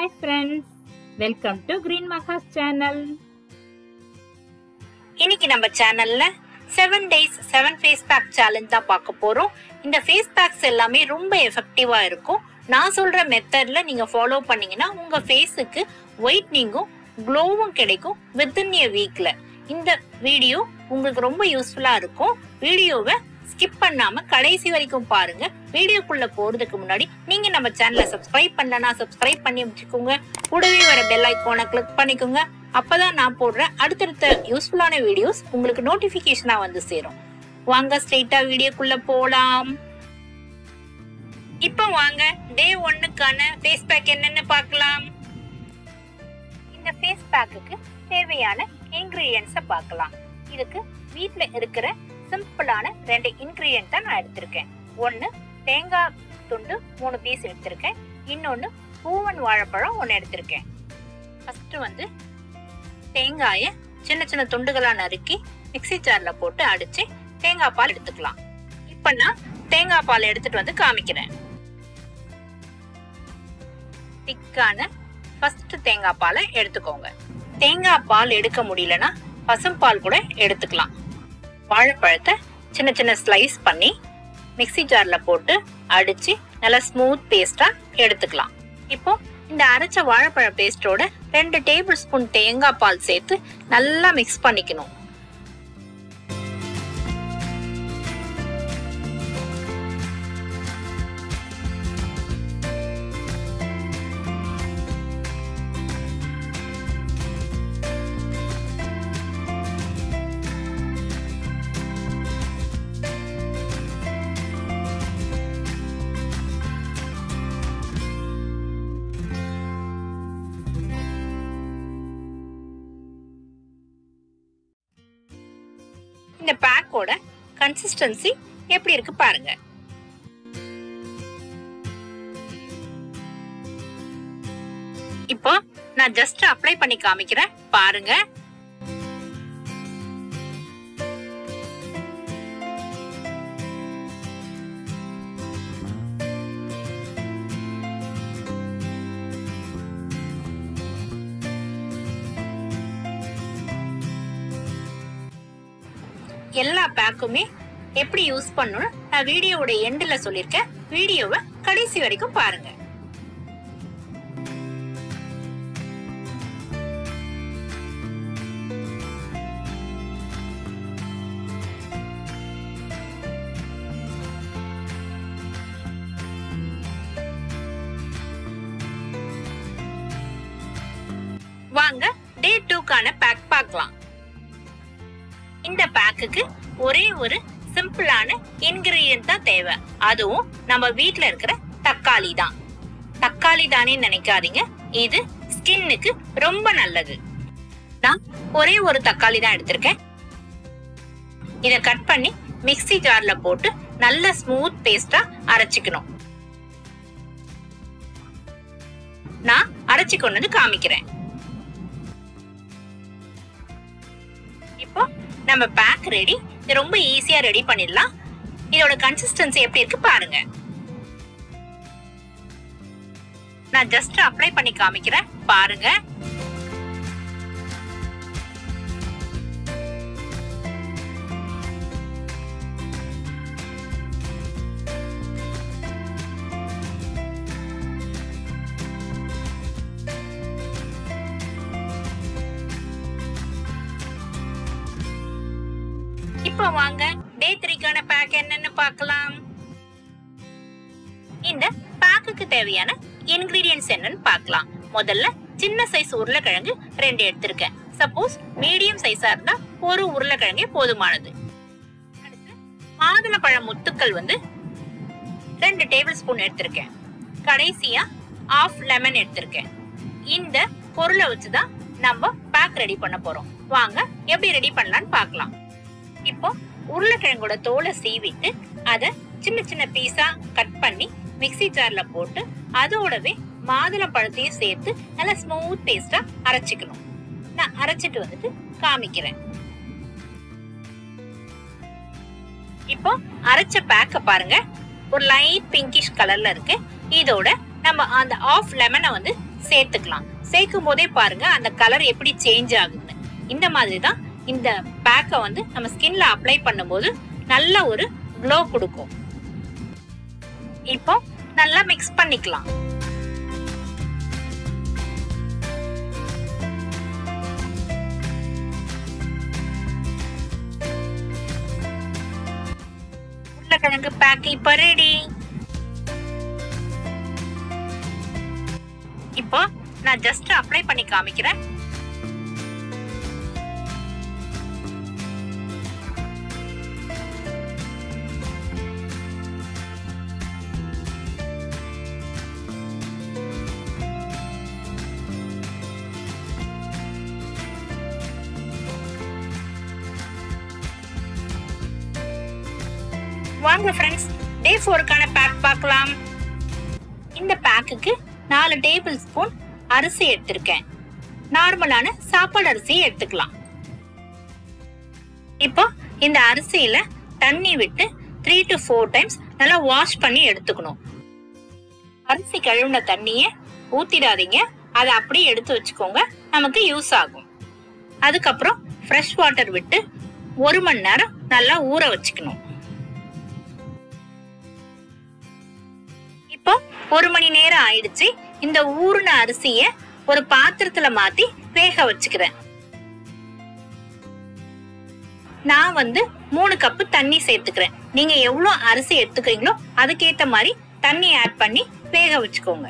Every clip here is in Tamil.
hi friends welcome to green Mahas channel இன்னைக்கு நம்ம சேனல்ல seven days seven face pack challenge தான் பார்க்க போறோம் இந்த ஃபேஸ் பேக்ஸ் எல்லாமே ரொம்ப எஃபெக்டிவா இருக்கும் நான் சொல்ற மெத்தட்ல நீங்க ஃபாலோ பண்ணீங்கன்னா உங்க ஃபேஸுக்கு ஒயிட்னிங்கும் க்ளோவும் கிடைக்கும் வித்தின் எ வீக்ல இந்த வீடியோ உங்களுக்கு ரொம்ப யூஸ்ஃபுல்லா இருக்கும் வீடியோவை ஸ்கிப் பண்ணாம கடைசி வரைக்கும் பாருங்க வீடியோக்குள்ள போறதுக்கு முன்னாடி நீங்க நம்ம சேனலை சப்ஸ்கிரைப் பண்ணலனா சப்ஸ்கிரைப் பண்ணி வச்சுக்கோங்க கூடவே வர பெல் ஐக்கானை கிளிக் பண்ணிக்கோங்க அப்பதான் நான் போடுற அடுத்தடுத்த யூஸ்ஃபுல்லான வீடியோஸ் உங்களுக்கு நோட்டிபிகேஷனா வந்து சேரும் வாங்க ஸ்ட்ரெயிட்டா வீடியோக்குள்ள போலாம் இப்போ வாங்க டே ஒன்னுக்கான ஃபேஸ் பேக் என்னன்னு பார்க்கலாம் இந்த ஃபேஸ் பேக்குக்கு தேவையான இன்கிரீடியன்ஸை பார்க்கலாம் இதுக்கு வீட்ல இருக்கிற சிம்பிளான ரெண்டு இன்கிரீடியன்ட் தான் நான் எடுத்திருக்கேன் ஒன்னு தேங்காய் துண்டு மூணு பீஸ் எடுத்திருக்கேன் இன்னொன்னு பூவன் வாழைப்பழம் ஒன்று எடுத்திருக்கேன் ஃபர்ஸ்ட் வந்து தேங்காயை சின்ன சின்ன துண்டுகளா நறுக்கி மிக்ஸி ஜார்ல போட்டு அடிச்சு தேங்காய் பால் எடுத்துக்கலாம் இப்ப நான் தேங்காய் பால் எடுத்துட்டு வந்து காமிக்கிறேன் திக்கான ஃபர்ஸ்ட் தேங்காய் பாலை எடுத்துக்கோங்க தேங்காய் பால் எடுக்க முடியலன்னா பசும்பால் கூட எடுத்துக்கலாம் வாழைப்பழத்தை சின்ன சின்ன ஸ்லைஸ் பண்ணி மிக்ஸி ஜார்ல போட்டு அடிச்சு நல்லா ஸ்மூத் பேஸ்டா எடுத்துக்கலாம் இப்போ இந்த அரைச்ச வாழைப்பழ பேஸ்டோட ரெண்டு டேபிள் ஸ்பூன் தேங்காய் பால் சேர்த்து நல்லா மிக்ஸ் பண்ணிக்கணும் இந்த பேக்கோட கன்சிஸ்டன்சி எப்படி இருக்கு பாருங்க இப்போ நான் ஜஸ்ட் அப்ளை பண்ணி காமிக்கிறேன் பாருங்க எல்லா பேக்குமே எப்படி யூஸ் பண்ணணும் நான் வீடியோவோட எண்டில் சொல்லியிருக்கேன் வீடியோவை கடைசி வரைக்கும் பாருங்க வாங்க டே டூக்கான பேக் பார்க்கலாம் இந்த பேக்குக்கு ஒரே ஒரு சிம்பிளான இன்கிரீடியன்ட் தான் தேவை அதுவும் நம்ம வீட்ல இருக்கிற தக்காளி தான் தக்காளி தானே நினைக்காதீங்க இது ஸ்கின்னுக்கு ரொம்ப நல்லது நான் ஒரே ஒரு தக்காளி தான் எடுத்திருக்கேன் இத கட் பண்ணி மிக்ஸி ஜார்ல போட்டு நல்ல ஸ்மூத் பேஸ்டா அரைச்சிக்கணும் நான் அரைச்சி கொண்டு வந்து காமிக்கிறேன் இப்போ நம்ம பேக் ரெடி இது ரொம்ப ஈஸியா ரெடி பண்ணிடலாம் இதோட கன்சிஸ்டன்சி எப்படி இருக்கு பாருங்க நான் ஜஸ்ட் அப்ளை பண்ணி காமிக்கிறேன் பாருங்க இப்போ வாங்க டே த்ரீக்கான பேக் என்னன்னு பார்க்கலாம் இந்த பேக்குக்கு தேவையான இன்கிரீடியன்ஸ் என்னன்னு பார்க்கலாம் முதல்ல சின்ன சைஸ் உருளைக்கிழங்கு ரெண்டு எடுத்திருக்கேன் சப்போஸ் மீடியம் சைஸா இருந்தா ஒரு உருளைக்கிழங்கே போதுமானது அடுத்து மாதுளப்பழ முத்துக்கள் வந்து ரெண்டு டேபிள் ஸ்பூன் எடுத்திருக்கேன் கடைசியா ஆஃப் லெமன் எடுத்திருக்கேன் இந்த பொருளை வச்சுதான் நம்ம பேக் ரெடி பண்ண போறோம் வாங்க எப்படி ரெடி பண்ணலாம்னு பார்க்கலாம் இப்போ உருளைக்கிழங்கோட தோலை சீவிட்டு அதை சின்ன சின்ன பீஸா கட் பண்ணி மிக்ஸி ஜார்ல போட்டு அதோடவே மாதுளை பழத்தையும் சேர்த்து நல்லா ஸ்மூத் பேஸ்டா அரைச்சிக்கணும் நான் அரைச்சிட்டு வந்துட்டு காமிக்கிறேன் இப்போ அரைச்ச பேக்க பாருங்க ஒரு லைட் பிங்கிஷ் கலர்ல இருக்கு இதோட நம்ம அந்த ஆஃப் லெமனை வந்து சேர்த்துக்கலாம் சேர்க்கும் போதே பாருங்க அந்த கலர் எப்படி சேஞ்ச் ஆகுதுன்னு இந்த மாதிரி தான் இந்த பேக்கை வந்து நம்ம ஸ்கின்ல அப்ளை பண்ணும்போது நல்ல ஒரு க்ளோ கொடுக்கும் இப்போ நல்லா மிக்ஸ் பண்ணிக்கலாம் உருளைக்கிழங்கு பேக் இப்ப ரெடி இப்போ நான் ஜஸ்ட் அப்ளை பண்ணி காமிக்கிறேன் வாங்க ஃப்ரெண்ட்ஸ் டே ஃபோருக்கான பேக் பார்க்கலாம் இந்த பேக்குக்கு நாலு டேபிள் ஸ்பூன் அரிசி எடுத்திருக்கேன் நார்மலான சாப்பாடு அரிசி எடுத்துக்கலாம் இப்போ இந்த அரிசியில தண்ணி விட்டு த்ரீ டு ஃபோர் டைம்ஸ் நல்லா வாஷ் பண்ணி எடுத்துக்கணும் அரிசி கழுவின தண்ணிய ஊத்திடாதீங்க அதை அப்படியே எடுத்து வச்சுக்கோங்க நமக்கு யூஸ் ஆகும் அதுக்கப்புறம் ஃப்ரெஷ் வாட்டர் விட்டு ஒரு மணி நேரம் நல்லா ஊற வச்சுக்கணும் இப்போ ஒரு மணி நேரம் ஆயிடுச்சு இந்த ஊறின அரிசிய ஒரு பாத்திரத்துல மாத்தி வேக வச்சுக்கிறேன் நான் வந்து மூணு கப்பு தண்ணி சேர்த்துக்கிறேன் நீங்க எவ்வளவு அரிசி எடுத்துக்கிறீங்களோ அதுக்கேத்த மாதிரி தண்ணி ஆட் பண்ணி வேக வச்சுக்கோங்க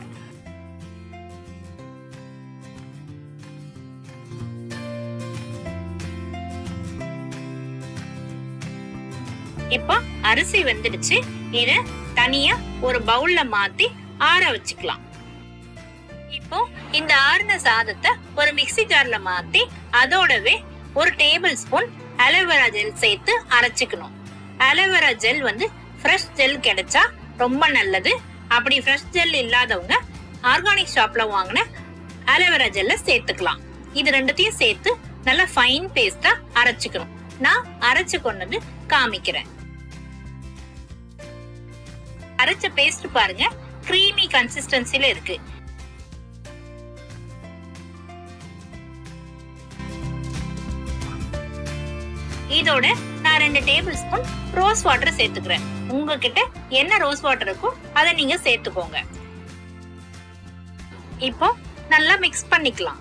இப்போ அரிசி வெந்துடுச்சு இத தனியா ஒரு பவுல்ல மாத்தி ஆற வச்சுக்கலாம் இப்போ இந்த ஆறின சாதத்தை ஒரு மிக்ஸி ஜார்ல மாத்தி அதோடவே ஒரு டேபிள் ஸ்பூன் அலோவேரா ஜெல் சேர்த்து அரைச்சுக்கணும் அலோவேரா ஜெல் வந்து ஃப்ரெஷ் ஜெல் கிடைச்சா ரொம்ப நல்லது அப்படி ஃப்ரெஷ் ஜெல் இல்லாதவங்க ஆர்கானிக் ஷாப்ல வாங்கின அலோவேரா ஜெல்ல சேர்த்துக்கலாம் இது ரெண்டுத்தையும் சேர்த்து நல்லா ஃபைன் பேஸ்டா அரைச்சுக்கணும் நான் அரைச்சு கொண்டு காமிக்கிறேன் அரைச்ச பேஸ்ட் பாருங்க கிரீமி கன்சிஸ்டன்சில இருக்கு இதோட நான் ரெண்டு டேபிள் ஸ்பூன் ரோஸ் வாட்டர் சேர்த்துக்கிறேன் உங்ககிட்ட என்ன ரோஸ் வாட்டர் இருக்கோ அதை நீங்க சேர்த்துக்கோங்க இப்போ நல்லா மிக்ஸ் பண்ணிக்கலாம்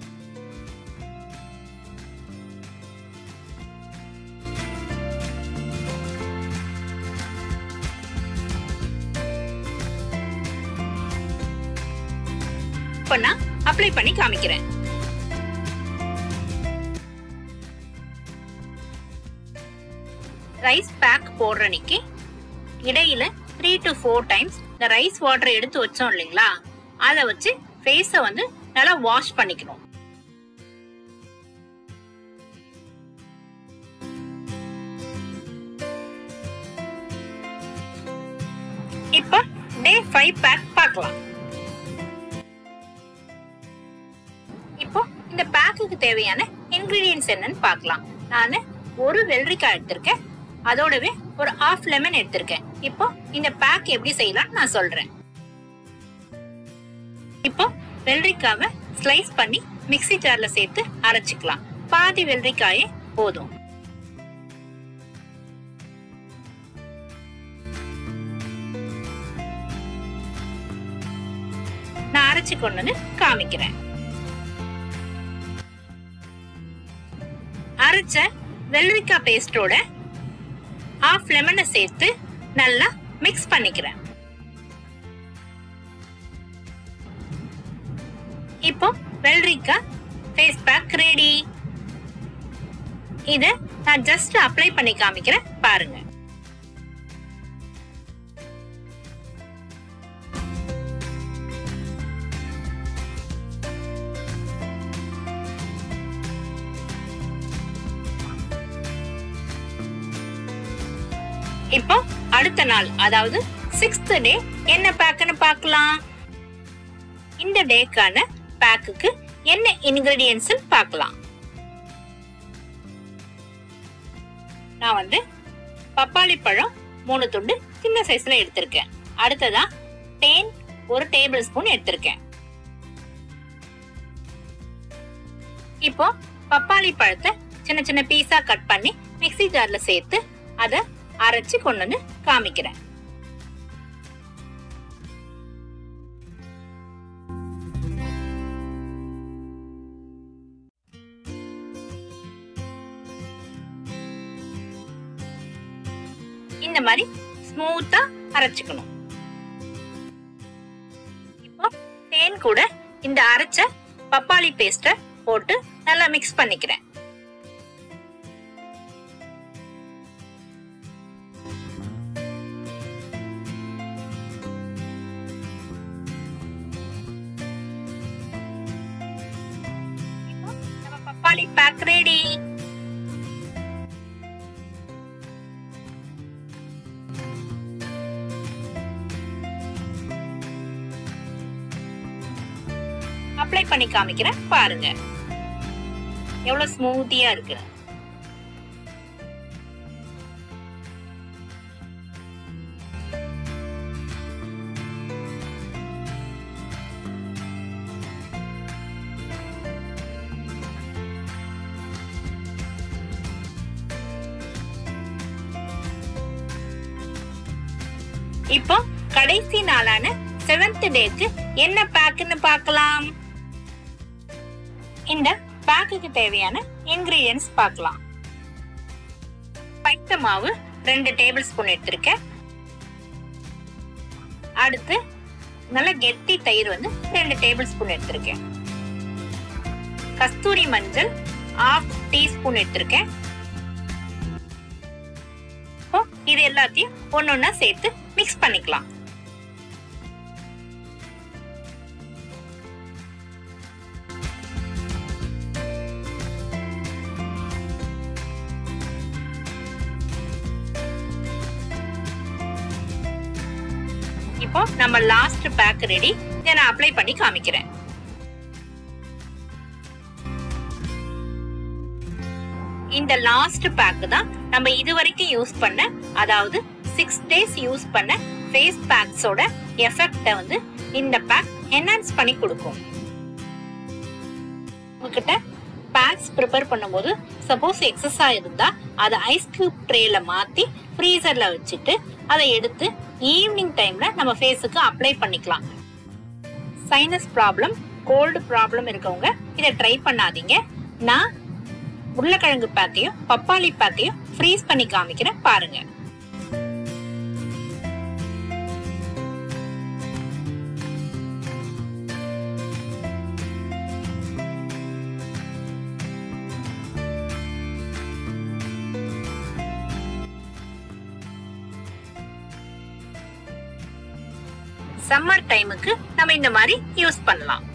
இப்போ நான் அப்ளை பண்ணி காமிக்கிறேன் ரைஸ் பேக் போடுற அன்னைக்கு இடையில த்ரீ டு ஃபோர் டைம்ஸ் இந்த ரைஸ் வாட்டர் எடுத்து வச்சோம் இல்லைங்களா அதை வச்சு ஃபேஸை வந்து நல்லா வாஷ் பண்ணிக்கணும் இப்போ டே ஃபைவ் பேக் பார்க்கலாம் இப்போ இந்த பேக்குக்கு தேவையான இன்கிரீடியன்ஸ் என்னன்னு பார்க்கலாம் நான் ஒரு வெள்ளரிக்காய் எடுத்திருக்கேன் அதோடவே ஒரு ஆஃப் லெமன் எடுத்திருக்கேன் இப்போ இந்த பேக் எப்படி செய்யலாம் நான் சொல்றேன் இப்போ வெள்ளரிக்காவை ஸ்லைஸ் பண்ணி மிக்ஸி ஜார்ல சேர்த்து அரைச்சிக்கலாம் பாதி வெள்ளரிக்காயே போதும் நான் அரைச்சு கொண்டு வந்து காமிக்கிறேன் அரைச்ச வெள்ளரிக்காய் பேஸ்டோட ஆஃப் லெமனை சேர்த்து நல்லா மிக்ஸ் பண்ணிக்கிறேன் இப்போ வெள்ளரிக்காய் ஃபேஸ் பேக் ரெடி இத நான் ஜஸ்ட் அப்ளை பண்ணி காமிக்கிறேன் பாருங்க இப்போ அடுத்த நாள் அதாவது சிக்ஸ்த் டே என்ன பேக்குன்னு பார்க்கலாம் இந்த டேக்கான பேக்குக்கு என்ன இன்கிரீடியன்ஸ் பார்க்கலாம் நான் வந்து பப்பாளி பழம் மூணு துண்டு சின்ன சைஸ்ல எடுத்திருக்கேன் அடுத்ததா தேன் ஒரு டேபிள் ஸ்பூன் எடுத்திருக்கேன் இப்போ பப்பாளி பழத்தை சின்ன சின்ன பீஸா கட் பண்ணி மிக்ஸி ஜார்ல சேர்த்து அதை அரைச்சு கொண்டு வந்து காமிக்கிறேன் இந்த மாதிரி ஸ்மூத்தா அரைச்சுக்கணும் இப்போ தேன் கூட இந்த அரைச்ச பப்பாளி பேஸ்ட போட்டு நல்லா மிக்ஸ் பண்ணிக்கிறேன் இப்போ நம்ம பப்பாளி பேக் ரெடி அப்ளை பண்ணி காமிக்கிறேன் பாருங்க எவ்வளவு ஸ்மூத்தியா இருக்கு இப்போ கடைசி நாளான செவன்த் டேக்கு என்ன பேக்குன்னு பார்க்கலாம் இந்த பேக்குக்கு தேவையான இன்கிரீடியன்ஸ் பார்க்கலாம் பைத்த மாவு ரெண்டு டேபிள் ஸ்பூன் எடுத்திருக்கேன் அடுத்து நல்ல கெட்டி தயிர் வந்து ரெண்டு டேபிள் ஸ்பூன் எடுத்திருக்கேன் கஸ்தூரி மஞ்சள் ஆஃப் டீஸ்பூன் எடுத்திருக்கேன் இப்போ இது எல்லாத்தையும் ஒன்னொன்னா சேர்த்து மிக்ஸ் பண்ணிக்கலாம் இப்போ நம்ம லாஸ்ட் பேக் ரெடி இதை நான் அப்ளை பண்ணி காமிக்கிறேன் இந்த லாஸ்ட் பேக் தான் நம்ம இது வரைக்கும் யூஸ் பண்ண அதாவது சிக்ஸ் டேஸ் யூஸ் பண்ண ஃபேஸ் பேக்ஸோட எஃபெக்ட வந்து இந்த பேக் என்ஹான்ஸ் பண்ணி கொடுக்கும் உங்ககிட்ட பேக்ஸ் ப்ரிப்பேர் பண்ணும்போது சப்போஸ் எக்ஸஸா இருந்தா அதை ஐஸ் கியூப் ட்ரேல மாத்தி ஃப்ரீசர்ல வச்சுட்டு அதை எடுத்து ஈவினிங் டைம்ல நம்ம ஃபேஸுக்கு அப்ளை பண்ணிக்கலாம் சைனஸ் ப்ராப்ளம் கோல்டு ப்ராப்ளம் இருக்கவங்க இதை ட்ரை பண்ணாதீங்க நான் உருளைக்கிழங்கு பேக்கையும் பப்பாளி பேக்கையும் ஃப்ரீஸ் பண்ணி காமிக்கிறேன் பாருங்க சம்மர் டைமுக்கு நம்ம இந்த மாதிரி யூஸ் பண்ணலாம்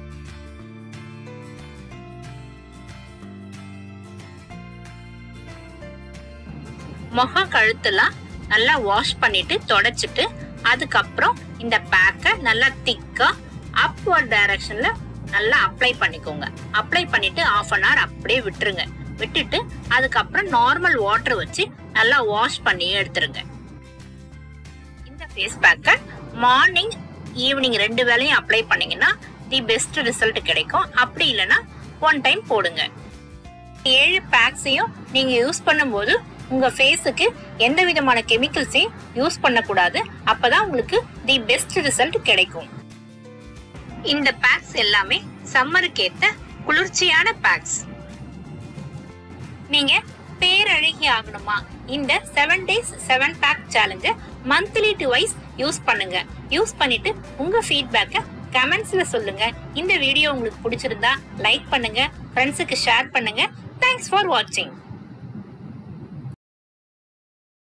முகம் கழுத்தெல்லாம் நல்லா வாஷ் பண்ணிட்டு தொடச்சிட்டு அதுக்கப்புறம் இந்த பேக்கை நல்லா திக்கா அப்வர்ட் டைரக்ஷன்ல நல்லா அப்ளை பண்ணிக்கோங்க அப்ளை பண்ணிட்டு ஆஃப் அன் ஹவர் அப்படியே விட்டுருங்க விட்டுட்டு அதுக்கப்புறம் நார்மல் வாட்டர் வச்சு நல்லா வாஷ் பண்ணி எடுத்துருங்க இந்த ஃபேஸ் பேக்கை மார்னிங் ஈவினிங் ரெண்டு வேளையும் அப்ளை பண்ணீங்கன்னா தி பெஸ்ட் ரிசல்ட் கிடைக்கும் அப்படி இல்லைன்னா ஒன் டைம் போடுங்க ஏழு பேக்ஸையும் நீங்க யூஸ் பண்ணும்போது உங்க ஃபேஸுக்கு எந்த விதமான கெமிக்கல்ஸையும் யூஸ் பண்ணக்கூடாது அப்பதான் உங்களுக்கு தி பெஸ்ட் ரிசல்ட் கிடைக்கும் இந்த பேக்ஸ் எல்லாமே சம்மருக்கு ஏத்த குளிர்ச்சியான பேக்ஸ் நீங்க பேரழகி ஆகணுமா இந்த செவன் டேஸ் செவன் பேக் சேலஞ்ச மந்த்லி டு வைஸ் யூஸ் பண்ணுங்க யூஸ் பண்ணிட்டு உங்க ஃபீட்பேக்கை கமெண்ட்ஸ்ல சொல்லுங்க இந்த வீடியோ உங்களுக்கு பிடிச்சிருந்தா லைக் பண்ணுங்க ஃப்ரெண்ட்ஸுக்கு ஷேர் பண்ணுங்க தேங்க்ஸ் ஃபார் வாட்சிங்